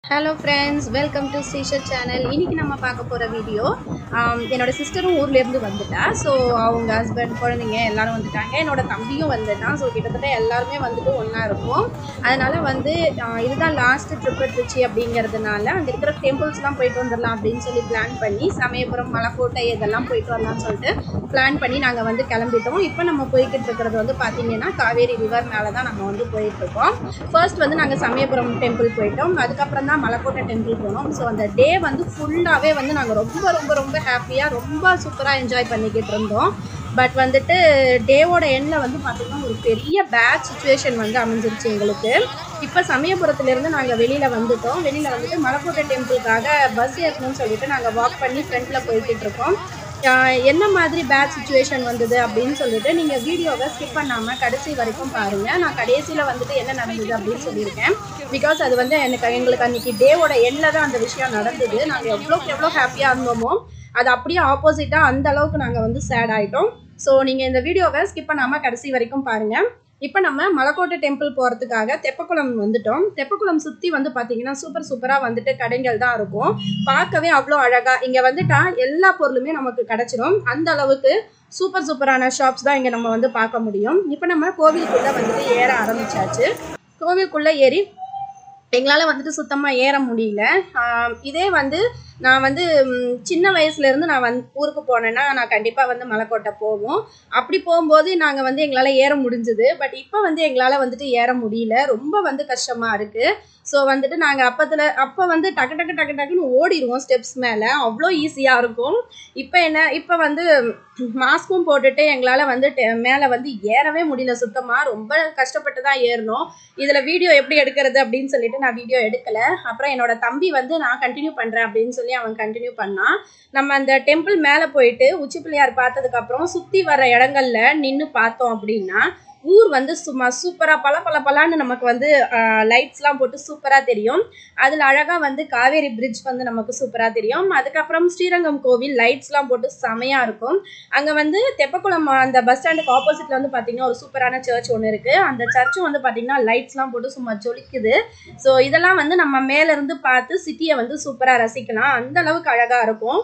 hello friends welcome to Sreeshar channel இன்னைக்கு நம்ம பார்க்க போகிற வீடியோ என்னோட சிஸ்டரும் ஊர்லேருந்து வந்துட்டா ஸோ அவங்க ஹஸ்பண்ட் குழந்தைங்க எல்லாரும் வந்துட்டாங்க என்னோட தம்பியும் வந்துட்டான் ஸோ கிட்டத்தட்ட எல்லாருமே வந்துட்டு ஒன்றா இருக்கும் அதனால் வந்து ஆஹ் இதுதான் லாஸ்ட் ட்ரிப் திருச்சி அப்படிங்கிறதுனால அங்கே இருக்கிற டெம்பிள்ஸ்லாம் போயிட்டு வந்துடலாம் அப்படின்னு சொல்லி பிளான் பண்ணி சமயபுரம் மலைக்கோட்டை இதெல்லாம் போயிட்டு வரலாம்னு சொல்லிட்டு பிளான் பண்ணி நாங்கள் வந்து கிளம்பிட்டோம் இப்போ நம்ம போய்கிட்டு இருக்கிறது வந்து பார்த்தீங்கன்னா காவேரி ரிவர் மேலே தான் நம்ம வந்து போயிட்டு இருக்கோம் ஃபர்ஸ்ட் வந்து நாங்கள் சமயபுரம் டெம்பிள் போயிட்டோம் அதுக்கப்புறம் தான் மலைக்கோட்டை டெம்பிள் போனோம் ஸோ அந்த டே வந்து ஃபுல்லாகவே வந்து நாங்கள் ரொம்ப ரொம்ப ரொம்ப ஹாப்பியாக ரொம்ப சூப்பராக என்ஜாய் பண்ணிக்கிட்டு இருந்தோம் பட் வந்துட்டு டேவோட எண்ணில் வந்து பார்த்திங்கன்னா ஒரு பெரிய பேட் சுச்சுவேஷன் வந்து அமைஞ்சிருச்சு எங்களுக்கு இப்போ சமயபுரத்துலேருந்து நாங்கள் வெளியில் வந்துட்டோம் வெளியில் வந்துட்டு மலைக்கோட்டை டெம்பிளுக்காக பஸ் ஏற்றணும்னு சொல்லிட்டு நாங்கள் வாக் பண்ணி ஃப்ரண்ட்டில் போய்கிட்டு இருக்கோம் ஆஹ் என்ன மாதிரி பேட் சுச்சுவேஷன் வந்தது அப்படின்னு சொல்லிட்டு நீங்கள் வீடியோவை ஸ்கிப் பண்ணாமல் கடைசி வரைக்கும் பாருங்கள் நான் கடைசியில் வந்துட்டு என்ன நடந்தது அப்படின்னு சொல்லியிருக்கேன் பிகாஸ் அது வந்து எனக்கு எங்களுக்கு அன்றைக்கி டேவோட எண்ணில் தான் அந்த விஷயம் நடந்தது நாங்கள் எவ்வளோக்கு எவ்வளோ ஹாப்பியாக இருந்தோமோ அது அப்படியே ஆப்போசிட்டாக அந்த அளவுக்கு நாங்கள் வந்து சேட் ஆகிட்டோம் ஸோ நீங்கள் இந்த வீடியோவை ஸ்கிப் பண்ணாமல் கடைசி வரைக்கும் பாருங்கள் இப்போ நம்ம மலைக்கோட்டை டெம்பிள் போகிறதுக்காக தெப்பக்குளம் வந்துட்டோம் தெப்பக்குளம் சுற்றி வந்து பார்த்தீங்கன்னா சூப்பர் சூப்பராக வந்துட்டு கடைகள் தான் இருக்கும் பார்க்கவே அவ்வளோ அழகாக இங்கே வந்துட்டா எல்லா பொருளுமே நமக்கு கிடச்சிரும் அந்த அளவுக்கு சூப்பர் சூப்பரான ஷாப்ஸ் தான் இங்கே நம்ம வந்து பார்க்க முடியும் இப்போ நம்ம கோவிலுக்குள்ளே வந்துட்டு ஏற ஆரம்பிச்சாச்சு கோவிலுக்குள்ளே ஏறி எங்களால் வந்துட்டு சுத்தமாக ஏற முடியல ஆஹ் இதே வந்து நான் வந்து ம், சின்ன வயசுலேருந்து நான் வந்து ஊருக்கு போனேன்னா நான் கண்டிப்பாக வந்து மலைக்கோட்டை போவோம் அப்படி போகும்போது நாங்கள் வந்து எங்களால் ஏற முடிஞ்சுது பட் இப்போ வந்து எங்களால் வந்துட்டு ஏற முடியல ரொம்ப வந்து கஷ்டமாக இருக்குது ஸோ வந்துட்டு நாங்கள் அப்பத்தில் அப்போ வந்து டக்கு டக்கு டக்கு டக்குன்னு ஓடிடுவோம் ஸ்டெப்ஸ் மேலே அவ்வளோ ஈஸியாக இருக்கும் இப்போ என்ன இப்போ வந்து மாஸ்க்கும் போட்டுட்டு எங்களால் வந்து மேலே வந்து ஏறவே முடியல சுத்தமாக ரொம்ப கஷ்டப்பட்டு தான் ஏறணும் இதில் வீடியோ எப்படி எடுக்கிறது அப்படின்னு சொல்லிட்டு நான் வீடியோ எடுக்கலை அப்புறம் என்னோட தம்பி வந்து நான் கண்டினியூ பண்ணுறேன் அப்படின்னு சொல்லி அவன் கண்டினியூ பண்ணான் நம்ம அந்த டெம்பிள் மேலே போயிட்டு உச்சி பிள்ளையார் பார்த்ததுக்கப்புறம் சுற்றி வர இடங்கள்ல நின்று பார்த்தோம் அப்படின்னா ஊர் வந்து சும்மா சூப்பராக பல பல பலான்னு நமக்கு வந்து லைட்ஸ்லாம் போட்டு சூப்பராக தெரியும் அதில் அழகாக வந்து காவேரி பிரிட்ஜ் வந்து நமக்கு சூப்பராக தெரியும் அதுக்கப்புறம் ஸ்ரீரங்கம் கோவில் லைட்ஸ்லாம் போட்டு செமையாக இருக்கும் அங்கே வந்து தெப்பக்குளம் அந்த பஸ் ஸ்டாண்டுக்கு ஆப்போசிட்டில் வந்து பார்த்திங்கன்னா ஒரு சூப்பரான சர்ச் ஒன்று இருக்குது அந்த சர்ச்சும் வந்து பார்த்திங்கன்னா லைட்ஸ்லாம் போட்டு சும்மா ஜொலிக்குது ஸோ இதெல்லாம் வந்து நம்ம மேலேருந்து பார்த்து சிட்டியை வந்து சூப்பராக ரசிக்கலாம் அந்த அளவுக்கு அழகாக இருக்கும்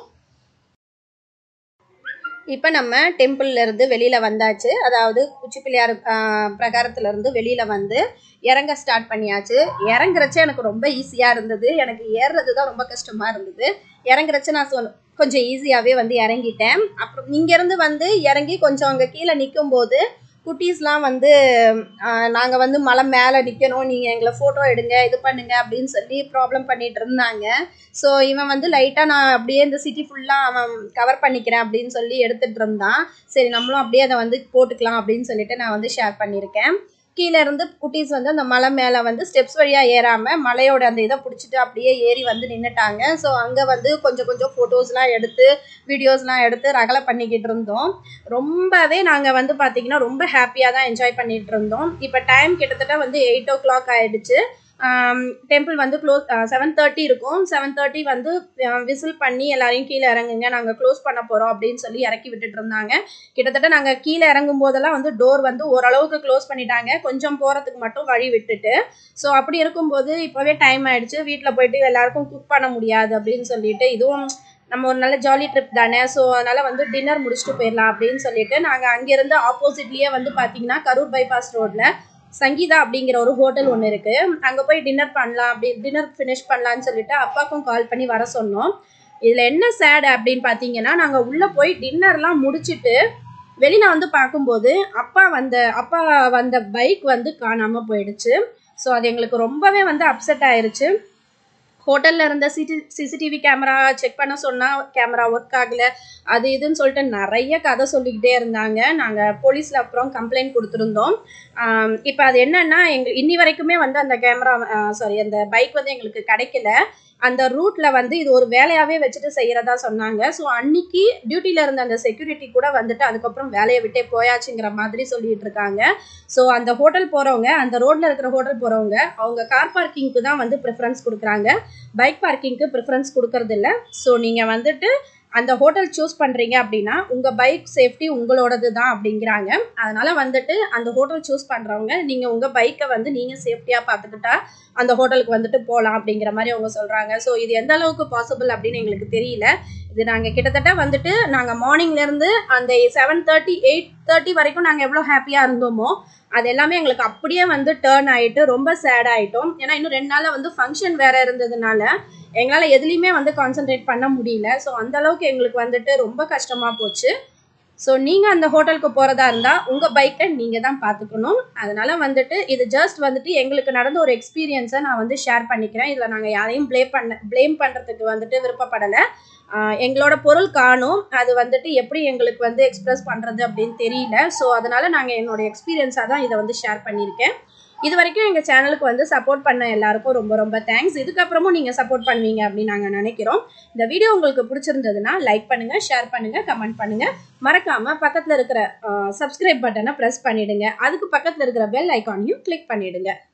இப்போ நம்ம டெம்பிள்ல இருந்து வெளியில் வந்தாச்சு அதாவது உச்சி பிள்ளையார் பிரகாரத்துல இருந்து வெளியில் வந்து இறங்க ஸ்டார்ட் பண்ணியாச்சு இறங்குறச்ச எனக்கு ரொம்ப ஈஸியாக இருந்தது எனக்கு ஏறுறது தான் ரொம்ப கஷ்டமாக இருந்தது இறங்குறச்ச நான் சொன்ன கொஞ்சம் ஈஸியாகவே வந்து இறங்கிட்டேன் அப்புறம் இங்கேருந்து வந்து இறங்கி கொஞ்சம் அங்கே கீழே நிற்கும்போது குட்டீஸ்லாம் வந்து நாங்கள் வந்து மலை மேலே நிற்கணும் நீங்கள் எங்களை ஃபோட்டோ எடுங்க இது பண்ணுங்க அப்படின்னு சொல்லி ப்ராப்ளம் பண்ணிட்டு இருந்தாங்க ஸோ இவன் வந்து லைட்டாக நான் அப்படியே இந்த சிட்டி ஃபுல்லாக அவன் கவர் பண்ணிக்கிறேன் அப்படின்னு சொல்லி எடுத்துகிட்டு இருந்தான் சரி நம்மளும் அப்படியே அதை வந்து போட்டுக்கலாம் அப்படின்னு சொல்லிட்டு நான் வந்து ஷேர் பண்ணியிருக்கேன் கீழே இருந்து குட்டீஸ் வந்து அந்த மலை மேலே வந்து ஸ்டெப்ஸ் வழியாக ஏறாமல் மலையோட அந்த இதை பிடிச்சிட்டு அப்படியே ஏறி வந்து நின்றுட்டாங்க ஸோ அங்கே வந்து கொஞ்சம் கொஞ்சம் ஃபோட்டோஸ்லாம் எடுத்து வீடியோஸ்லாம் எடுத்து ரகலை பண்ணிக்கிட்டு இருந்தோம் ரொம்பவே நாங்கள் வந்து பார்த்திங்கன்னா ரொம்ப ஹாப்பியாக தான் என்ஜாய் பண்ணிகிட்டு இருந்தோம் இப்போ டைம் கிட்டத்தட்ட வந்து எயிட் ஓ கிளாக் ஆகிடுச்சு டெம்பிள் வந்து க்ளோஸ் செவன் தேர்ட்டி இருக்கும் செவன் தேர்ட்டி வந்து விசில் பண்ணி எல்லாரையும் கீழே இறங்குங்க நாங்கள் க்ளோஸ் பண்ண போகிறோம் அப்படின்னு சொல்லி இறக்கி விட்டுட்டு இருந்தாங்க கிட்டத்தட்ட நாங்கள் கீழே இறங்கும் போதெல்லாம் வந்து டோர் வந்து ஓரளவுக்கு க்ளோஸ் பண்ணிட்டாங்க கொஞ்சம் போகிறதுக்கு மட்டும் வழி விட்டுட்டு ஸோ அப்படி இருக்கும்போது இப்போவே டைம் ஆயிடுச்சு வீட்டில் போயிட்டு எல்லாருக்கும் குக் பண்ண முடியாது அப்படின்னு சொல்லிட்டு இதுவும் நம்ம ஒரு நல்ல ஜாலி ட்ரிப் தானே ஸோ அதனால் வந்து டின்னர் முடிச்சுட்டு போயிடலாம் அப்படின்னு சொல்லிட்டு நாங்கள் அங்கேருந்து ஆப்போசிட்லேயே வந்து பார்த்தீங்கன்னா கரூர் பைபாஸ் ரோட்டில் சங்கீதா அப்படிங்கிற ஒரு ஹோட்டல் ஒன்று இருக்குது அங்கே போய் டின்னர் பண்ணலாம் அப்படி டின்னர் ஃபினிஷ் பண்ணலான்னு சொல்லிட்டு அப்பாவுக்கும் கால் பண்ணி வர சொன்னோம் இதில் என்ன சேடு அப்படின்னு பார்த்தீங்கன்னா நாங்கள் உள்ளே போய் டின்னர்லாம் முடிச்சுட்டு வெளியில் வந்து பார்க்கும்போது அப்பா வந்த அப்பா வந்த பைக் வந்து காணாமல் போயிடுச்சு ஸோ அது எங்களுக்கு ரொம்பவே வந்து அப்செட் ஆயிருச்சு ஹோட்டலில் இருந்த சிசி சிசிடிவி கேமரா செக் பண்ண சொன்னால் கேமரா ஒர்க் ஆகலை அது இதுன்னு சொல்லிட்டு நிறைய கதை சொல்லிக்கிட்டே இருந்தாங்க நாங்கள் போலீஸில் அப்புறம் கம்ப்ளைண்ட் கொடுத்துருந்தோம் இப்போ அது என்னன்னா எங்கள் இன்னி வரைக்குமே வந்து அந்த கேமரா சாரி அந்த பைக் வந்து எங்களுக்கு கிடைக்கல அந்த ரூட்டில் வந்து இது ஒரு வேலையாகவே வச்சுட்டு செய்கிறதா சொன்னாங்க ஸோ அன்னைக்கு டியூட்டியில் இருந்த அந்த செக்யூரிட்டி கூட வந்துட்டு அதுக்கப்புறம் வேலையை விட்டே போயாச்சுங்கிற மாதிரி சொல்லிட்டு இருக்காங்க ஸோ அந்த ஹோட்டல் போகிறவங்க அந்த ரோட்டில் இருக்கிற ஹோட்டல் போகிறவங்க அவங்க கார் பார்க்கிங்க்கு தான் வந்து ப்ரிஃபரன்ஸ் கொடுக்குறாங்க பைக் பார்க்கிங்க்கு ப்ரிஃபரன்ஸ் கொடுக்கறது இல்லை ஸோ நீங்கள் வந்துட்டு அந்த ஹோட்டல் சூஸ் பண்ணுறீங்க அப்படின்னா உங்கள் பைக் சேஃப்டி உங்களோடது தான் அப்படிங்கிறாங்க அதனால் வந்துட்டு அந்த ஹோட்டல் சூஸ் பண்ணுறவங்க நீங்கள் உங்கள் பைக்கை வந்து நீங்கள் சேஃப்டியாக பார்த்துக்கிட்டா அந்த ஹோட்டலுக்கு வந்துட்டு போகலாம் அப்படிங்கிற மாதிரி அவங்க சொல்கிறாங்க ஸோ இது எந்த அளவுக்கு பாசிபிள் அப்படின்னு எங்களுக்கு தெரியல இது நாங்கள் கிட்டத்தட்ட வந்துட்டு நாங்கள் மார்னிங்லேருந்து அந்த செவன் தேர்ட்டி எயிட் தேர்ட்டி வரைக்கும் நாங்கள் எவ்வளோ ஹாப்பியாக இருந்தோமோ அது எல்லாமே எங்களுக்கு அப்படியே வந்து டேர்ன் ஆகிட்டு ரொம்ப சேட் ஆகிட்டோம் ஏன்னா இன்னும் ரெண்டு நாளில் வந்து ஃபங்க்ஷன் வேறு இருந்ததுனால எங்களால் எதுலேயுமே வந்து கான்சென்ட்ரேட் பண்ண முடியல ஸோ அந்த அளவுக்கு எங்களுக்கு வந்துட்டு ரொம்ப கஷ்டமாக போச்சு ஸோ நீங்கள் அந்த ஹோட்டலுக்கு போகிறதா இருந்தால் உங்கள் பைக்கை நீங்கள் தான் பார்த்துக்கணும் அதனால் வந்துட்டு இது ஜஸ்ட் வந்துட்டு எங்களுக்கு நடந்த ஒரு எக்ஸ்பீரியன்ஸை நான் வந்து ஷேர் பண்ணிக்கிறேன் இதில் நாங்கள் யாரையும் ப்ளே பண்ண ப்ளேம் பண்ணுறதுக்கு வந்துட்டு விருப்பப்படலை எங்களோட பொருள் காணும் அது வந்துட்டு எப்படி எங்களுக்கு வந்து எக்ஸ்ப்ரெஸ் பண்ணுறது அப்படின்னு தெரியல ஸோ அதனால் நாங்கள் என்னோட எக்ஸ்பீரியன்ஸாக தான் இதை வந்து ஷேர் பண்ணியிருக்கேன் இது வரைக்கும் எங்கள் சேனலுக்கு வந்து சப்போர்ட் பண்ண எல்லாருக்கும் ரொம்ப ரொம்ப தேங்க்ஸ் இதுக்கப்புறமும் நீங்கள் சப்போர்ட் பண்ணுவீங்க அப்படின்னு நாங்கள் நினைக்கிறோம் இந்த வீடியோ உங்களுக்கு பிடிச்சிருந்ததுன்னா லைக் பண்ணுங்கள் ஷேர் பண்ணுங்கள் கமெண்ட் பண்ணுங்கள் மறக்காமல் பக்கத்தில் இருக்கிற சப்ஸ்கிரைப் பட்டனை ப்ரெஸ் பண்ணிவிடுங்க அதுக்கு பக்கத்தில் இருக்கிற பெல் ஐக்கானையும் கிளிக் பண்ணிவிடுங்க